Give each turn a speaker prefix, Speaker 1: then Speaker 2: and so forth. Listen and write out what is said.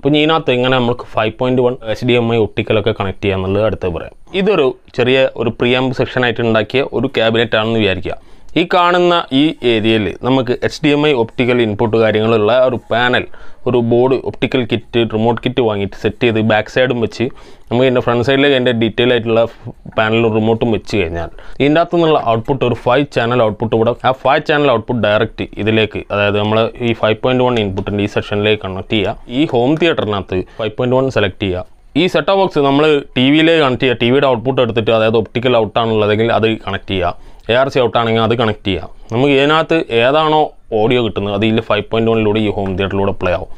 Speaker 1: അപ്പോൾ ഇതിനകത്ത് എങ്ങനെ നമുക്ക് five point one H D M I ഒട്ടിക്കലൊക്കെ കണക്ട് ചെയ്യാം എന്നുള്ളത് അടുത്ത് പറയാം ഇതൊരു ചെറിയ ഒരു പ്രിയാമ്പ് സെക്ഷനായിട്ട് ഉണ്ടാക്കിയ ഒരു ക്യാബിനറ്റ് ആണെന്ന് വിചാരിക്കുക ഈ കാണുന്ന ഈ ഏരിയയിൽ നമുക്ക് H D M I optical input കാര്യങ്ങളുള്ള ഒരു പാനൽ ഒരു board optical kit remote kit വാങ്ങിയിട്ട് സെറ്റ് ചെയ്ത് ബാക്ക് സൈഡും വെച്ച് നമുക്ക് ഇതിൻ്റെ ഫ്രണ്ട് സൈഡിലേക്ക് അതിൻ്റെ ഡീറ്റെയിൽ ആയിട്ടുള്ള പാനലും റിമോട്ടും വെച്ച് കഴിഞ്ഞാൽ ഇതിൻ്റെ അകത്തു നിന്നുള്ള ഔട്ട്പുട്ട് ഒരു ഫൈവ് ചാനൽ ഔട്ട്പുട്ട് ഇവിടെ ആ ഫൈവ് ചാനൽ ഔട്ട്പുട്ട് ഡയറക്റ്റ് ഇതിലേക്ക് അതായത് നമ്മൾ ഈ ഫൈവ് പോയിൻറ്റ് വൺ ഇൻപുട്ടിൻ്റെ ഈ സെക്ഷനിലേക്ക് കണക്ട് ചെയ്യുക ഈ ഹോം തിയേറ്ററിനകത്ത് ഫൈവ് പോയിൻറ്റ് വൺ സെലക്ട് ചെയ്യുക ഈ സെറ്റ് ബോക്സ് നമ്മൾ ടി വിയിലേക്ക് കണക്ട് ചെയ്യുക ടി വിയുടെ ഔട്ട്പുട്ട് എടുത്തിട്ട് അതായത് ഒപ്റ്റിക്കൽ ഔട്ടാണുള്ളതെങ്കിൽ അത് കണക്ട് ചെയ്യുക എ ആർ സി ഔട്ടാണെങ്കിൽ അത് കണക്ട് ചെയ്യുക നമുക്ക് ഇതിനകത്ത് ഏതാണോ ഓഡിയോ കിട്ടുന്നത് അത് ഇതിൽ ഫൈവ് പോയിൻറ്റ് വണ്ണിലൂടെ ഈ ഹോം തിയേറ്ററിലൂടെ പ്ലേ ആവും